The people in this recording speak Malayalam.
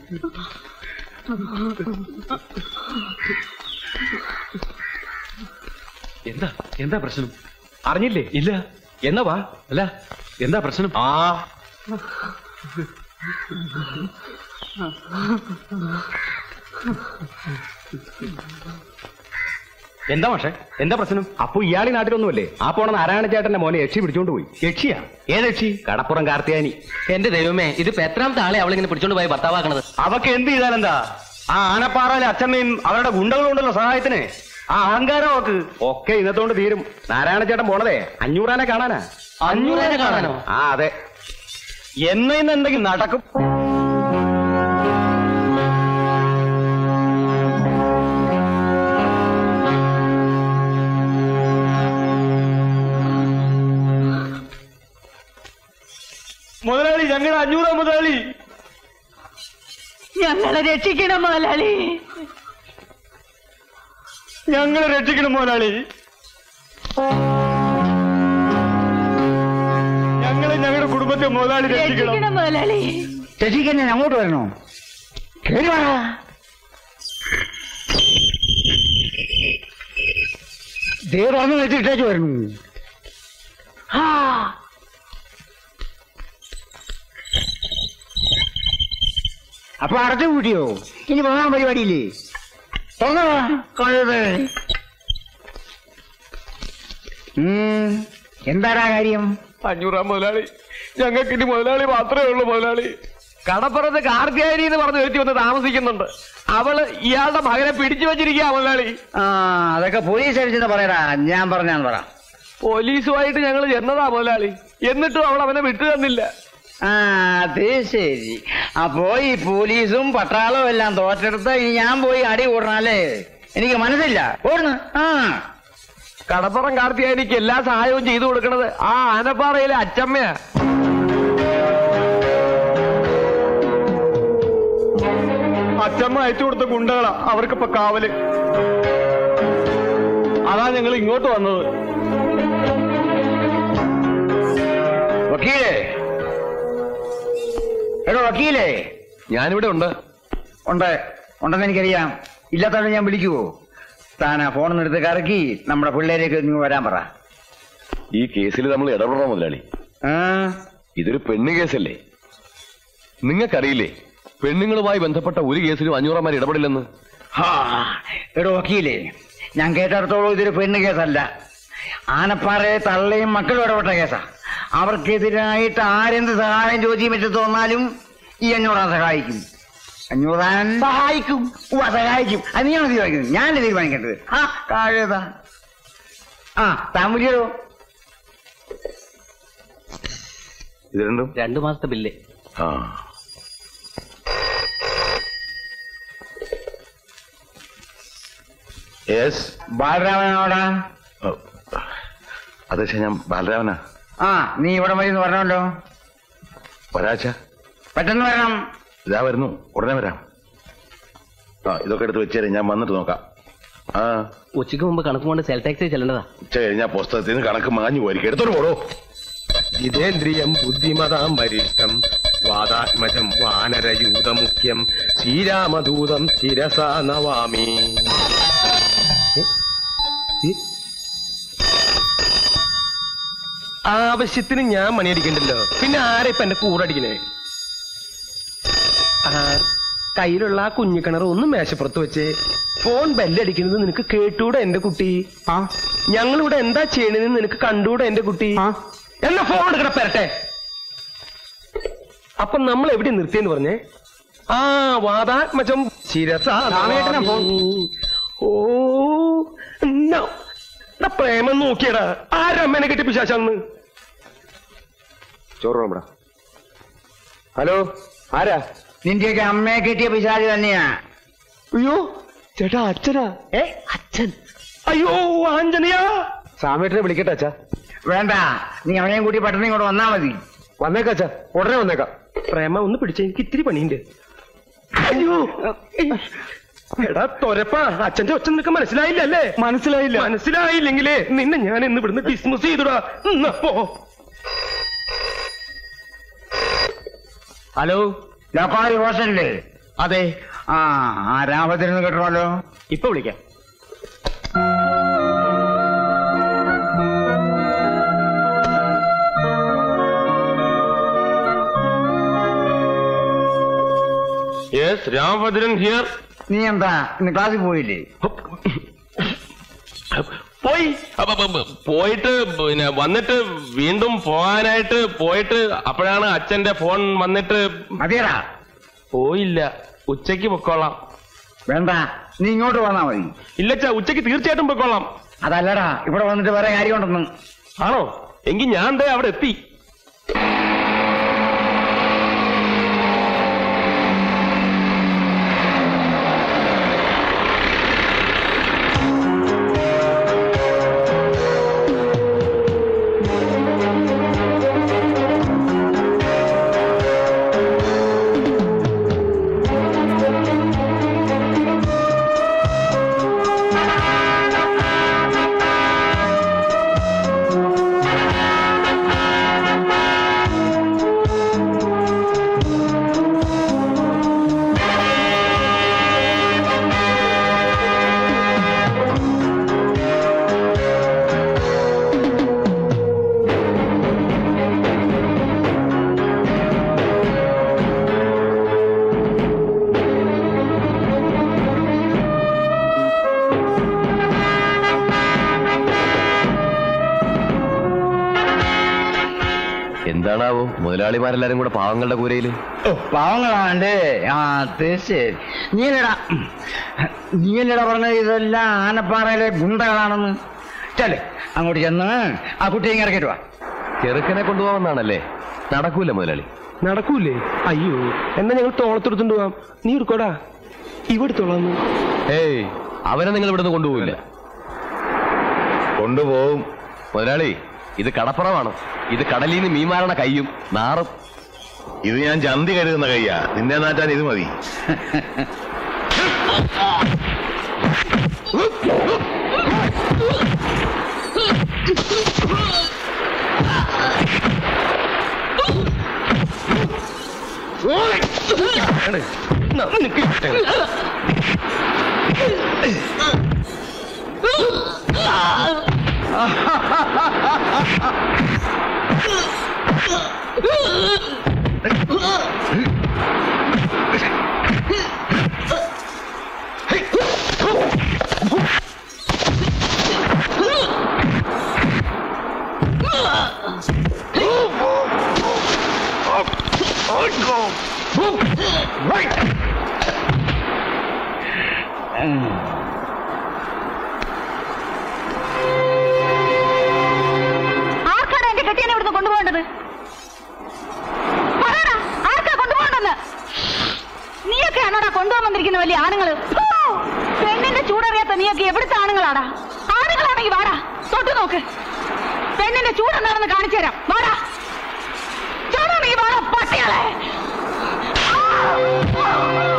എന്താ എന്താ പ്രശ്നം അറിഞ്ഞില്ലേ ഇല്ല എന്നാ വാ അല്ല എന്താ പ്രശ്നം ആ എന്താ പക്ഷേ എന്താ പ്രശ്നം അപ്പൊ ഇയാളി നാട്ടിലൊന്നുമല്ലേ ആ പോണ നാരായണ ചേട്ടന്റെ മോനെ യക്ഷി പിടിച്ചോണ്ട് പോയി യക്ഷിയാ ഏത് യക്ഷി കടപ്പുറം കാർത്തിയാനി എന്റെ ദൈവമേ ഇതിപ്പോ എത്രാമത്തെ ആളെ അവളിങ്ങനെ പിടിച്ചോണ്ട് പോയി ഭർത്താവാക്കണത് അവക്ക് എന്ത് ചെയ്താലെന്താ ആ ആനപ്പാറയിലെ അച്ഛമ്മയും അവരുടെ ഗുണ്ടകളും ഉണ്ടല്ലോ സഹായത്തിന് ആ അഹങ്കാരം അവക്ക് ഒക്കെ ഇന്നത്തോണ്ട് തീരും നാരായണ ചേട്ടൻ പോണതേ അഞ്ഞൂറാനെ കാണാനാ അഞ്ഞൂറാനെ കാണാനോ? ആ അതെ എന്ന് ഇന്ന് എന്തെങ്കിലും നടക്കും മുതലാളി ഞങ്ങളുടെ അഞ്ഞൂറാ മുതലാളി ഞങ്ങളെ രക്ഷിക്കണം മുതലാളി ഞങ്ങളെ രക്ഷിക്കണം മുതലാളി ഞങ്ങളെ ഞങ്ങളുടെ കുടുംബത്തെ മുതലാളി രക്ഷിക്കണം രക്ഷിക്കണം മുതലാളി ശശിക്ക് ഞാൻ അങ്ങോട്ട് വരണോ കേറി വാ ദേ തുറന്നു വെച്ചിട്ടേച്ച് വരുന്നു ആ അപ്പൊ അടച്ചു കൂട്ടിയോ ഇനി പോകാൻ പരിപാടിയില്ലേ തുറന്നു വാ, കഴുതേ. ഉം, എന്താടാ കാര്യം അഞ്ഞൂറാം മുതലാളി ഞങ്ങൾക്ക് ഇനി മുതലാളി മാത്രമേ ഉള്ളൂ മുതലാളി കടപ്പുറത്ത് കാർത്തിയാനി എന്ന് പറഞ്ഞ് വരുത്തി വന്ന് താമസിക്കുന്നുണ്ട് അവള് ഇയാളുടെ മകനെ പിടിച്ചു വെച്ചിരിക്കുക മുതലാളി ആ അതൊക്കെ പോലീസ് അടിച്ചെന്ന് പറയടാ ഞാൻ പറഞ്ഞാന്ന് പറ പോലീസുമായിട്ട് ഞങ്ങൾ ചെന്നതാ മുതലാളി എന്നിട്ടും അവൾ അവനെ വിട്ടു തന്നില്ല ആ അത് ശരി അപ്പോ ഈ പോലീസും പട്ടാളവും എല്ലാം തോറ്റെടുത്ത് ഇനി ഞാൻ പോയി അടി കൂടണല്ലേ എനിക്ക് മനസ്സില്ല ഓടുന്നു ആ കടപ്പുറം കാർത്തിയാനിക്ക് എല്ലാ സഹായവും ചെയ്തു കൊടുക്കണത് ആ ആനപ്പാറയിലെ അച്ചമ്മയാ അച്ചമ്മ അയച്ചു കൊടുത്ത ഗുണ്ടകളാ അവർക്കിപ്പൊ കാവല് അതാ ഞങ്ങൾ ഇങ്ങോട്ട് വന്നത് വക്കീലേ എടോ വക്കീലേ ഞാനിവിടെ ഉണ്ട് ഉണ്ട് ഉണ്ടെന്ന് എനിക്കറിയാം ഇല്ലാത്തവരെ ഞാൻ വിളിക്കുവോ താനാ ഫോണിൽ എടുത്ത് കറക്കി നമ്മുടെ പിള്ളേരേക്ക് ഇങ്ങ് വരാൻ പറ ഈ കേസിൽ നമ്മൾ ഇടപെടണം മുതലാളി ആ ഇതൊരു പെണ്ണ് കേസല്ലേ നിങ്ങൾക്കറിയില്ലേ പെണ്ണുങ്ങളുമായി ബന്ധപ്പെട്ട ഒരു കേസിലും അഞ്ഞൂറന്മാർ ഇടപെടില്ലെന്ന് ഹാ, എടോ വക്കീലേ ഞാൻ കേട്ടിടത്തോളം ഇതൊരു പെണ്ണ് കേസല്ല ആനപ്പാറയെ തള്ളയും മക്കളും ഇടപെട്ട കേസാ അവർക്കെതിരായിട്ട് ആരെന്ത് സഹായം ചോദിച്ചു പറ്റി തോന്നാലും ഈ അഞ്ഞൂറാൻ സഹായിക്കും അഞ്ഞൂറാൻ സഹായിക്കും ഉവ്വ സഹായിക്കും അത് നീയാണ് തീരുമാനിക്കുന്നത് ഞാനല്ലേ തീരുമാനിക്കേണ്ടത് ആ താഴേതാ ആ താമരിയോ ഇത് രണ്ടും രണ്ടു മാസത്തെ ബില്ല് ആ യെസ് ബാലരാമനോടാ അതെ ശരി, ഞാൻ ബാലരാമനാ ആ നീ ഇവിടെ മതി എന്ന് പറഞ്ഞല്ലോ ഒരാഴ്ച പെട്ടെന്ന് വരണം ഇതാ വരുന്നു ഉടനെ വരാം ആ ഇതൊക്കെ എടുത്ത് വെച്ചേരെ ഞാൻ വന്നിട്ട് നോക്കാം ആ ഉച്ചയ്ക്ക് മുമ്പ് കണക്ക് കൊണ്ട് സെൽ ടാക്സി ചെല്ലേണ്ടതാ ഉച്ച കഴിഞ്ഞാൽ പുസ്തകത്തിൽ നിന്ന് കണക്ക് മാഞ്ഞു പോയിരിക്കും എടുത്തോട്ട് പോടോ ജിതേന്ദ്രിയം ബുദ്ധിമതാം വരിഷ്ഠം വാദാത്മജം വാനരയൂതമുഖ്യം ശ്രീരാമദൂതം ശിരസാ നവാമി ആവശ്യത്തിന് ഞാൻ മണിയടിക്കണ്ടല്ലോ പിന്നെ ആരാ ഇപ്പൊ എന്റെ കൂടടിക്കണേ ആ കയ്യിലുള്ള ആ കുഞ്ഞിക്കിണർ ഒന്ന് മേശപ്പുറത്ത് വെച്ച് ഫോൺ ബെല്ലടിക്കുന്നത് നിനക്ക് കേട്ടൂടെ എന്റെ കുട്ടി ആ ഞങ്ങളിവിടെ എന്താ ചെയ്യണെന്ന് നിനക്ക് കണ്ടൂടെ എന്റെ കുട്ടി എന്നാ ഫോൺ എടുക്കണ പെരട്ടെ അപ്പൊ നമ്മൾ എവിടെ നിർത്തിയെന്ന് പറഞ്ഞേ ആ വാതാത്മജം ശിരസ രാമേട്ടനാ ഫോൺ. ഓ എന്നാ എടാ പ്രേമം നോക്കിയടാ ആരമ്മേനെ കെട്ടി പിശാശന്ന് ചോറ് ഹലോ ആരാ നിന്റെയൊക്കെ അമ്മയെ കെട്ടിയ പിശാചി തന്നെയാ അയ്യോ ചേട്ടാ അച്ഛനാ ഏ അച്ഛൻ അയ്യോ ആഞ്ജനയാ സാമേട്ടനെ വിളിക്കട്ടെ അച്ഛാ വേണ്ട നീ അവനെയും കൂട്ടി പട്ടണം ഇങ്ങോട്ട് വന്നാ മതി വന്നേക്കാം അച്ഛാ ഉടനെ വന്നേക്കാം പ്രേമ ഒന്ന് പിടിച്ച എനിക്ക് ഇത്തിരി പണിയുണ്ട് അയ്യോ എടാ തൊരപ്പാ അച്ഛന്റെ ഒച്ച നിനക്ക് മനസ്സിലായില്ല അല്ലേ മനസ്സിലായില്ല മനസ്സിലായില്ലെങ്കിലേ നിന്നെ ഞാൻ ഇന്ന് ഇവിടുന്ന് ഡിസ്മിസ് ചെയ്തുടാ എന്നാ പോ ഹലോ ലോക്കാരി ഹോസ്റ്റലില് അതെ ആ ആ രാമത്തിനൊന്ന് കേട്ടണമല്ലോ ഇപ്പൊ വിളിക്കാം യെസ് രാമഭദ്രൻ ഹിയർ നീ എന്താ ഇന്ന് ക്ലാസ്സിൽ പോയില്ലേ പോയി അപ്പ, അപ്പ, അപ്പ, പോയിട്ട് പിന്നെ വന്നിട്ട് വീണ്ടും പോകാനായിട്ട് പോയിട്ട് അപ്പോഴാണ് അച്ഛന്റെ ഫോൺ വന്നിട്ട് മതിയടാ പോയില്ല ഉച്ചയ്ക്ക് പൊക്കോളാം വേണ്ട നീ ഇങ്ങോട്ട് വന്നാ മതി ഇല്ലച്ചാ ഉച്ചയ്ക്ക് തീർച്ചയായിട്ടും പൊക്കോളാം അതല്ലടാ ഇവിടെ വന്നിട്ട് വേറെ കാര്യമുണ്ടെന്ന് ആണോ എങ്കിൽ ഞാൻ ദേ അവിടെ എത്തി എന്താണാവോ മുതലാളിമാരെല്ലാരും കൂടെ പാവങ്ങളുടെ കൂരയില് ഓ, പാവങ്ങളാണ്ടേ ആ തീർച്ചയായും നീലടാ നീലടാ പറഞ്ഞത് ഇതെല്ലാം ആനപ്പാറയിലെ ഗുണ്ടകളാണെന്ന് ചെല് അങ്ങോട്ട് ചെന്ന് ആ കുട്ടിയെ ഇങ്ങ് ഇറക്കിയിട്ട് വാ ചെറുക്കനെ കൊണ്ടുപോകാമെന്നാണല്ലേ നടക്കൂല മുതലാളി നടക്കൂലേ അയ്യോ എന്നാ ഞങ്ങൾ തോളത്തെടുത്തോണ്ട് പോവാം നീ എടുക്കോടാ ഇവിടെ തൊളാന്ന് ഏയ് അവനെ നിങ്ങൾ ഇവിടുന്ന് കൊണ്ടുപോകില്ല കൊണ്ടുപോകും മുതലാളി ഇത് കടപ്പുറമാണ് ഇത് കടലിൽ നിന്ന് മീൻ മാരണ കയ്യും നാറും ഇത് ഞാൻ ചന്തി കരുതുന്ന കയ്യാ നിന്നെ നാട്ടാൻ ഇത് മതി ആർക്കാണ് എന്റെ കെട്ടിയനെ ഇവിടുന്ന് കൊണ്ടുപോകേണ്ടത് പറയടാ ആർക്കാ കൊണ്ടുപോകണ്ടെന്ന് നീയൊക്കെയാണോടാ കൊണ്ടുപോകാൻ വന്നിരിക്കുന്ന വലിയ ആണുങ്ങള് ഹോ! പെണ്ണിന്റെ ചൂടറിയാത്ത നീയൊക്കെ എവിടുത്തെ ആണുങ്ങളാടാ ആണുങ്ങളാണെങ്കിൽ വാടാ തൊട്ട് നോക്ക് പെണ്ണിന്റെ ചൂടെന്താണെന്ന് കാണിച്ചു തരാം വാടാ ചൂടാണെങ്കിൽ വാടാ പട്ടികളെ ആ!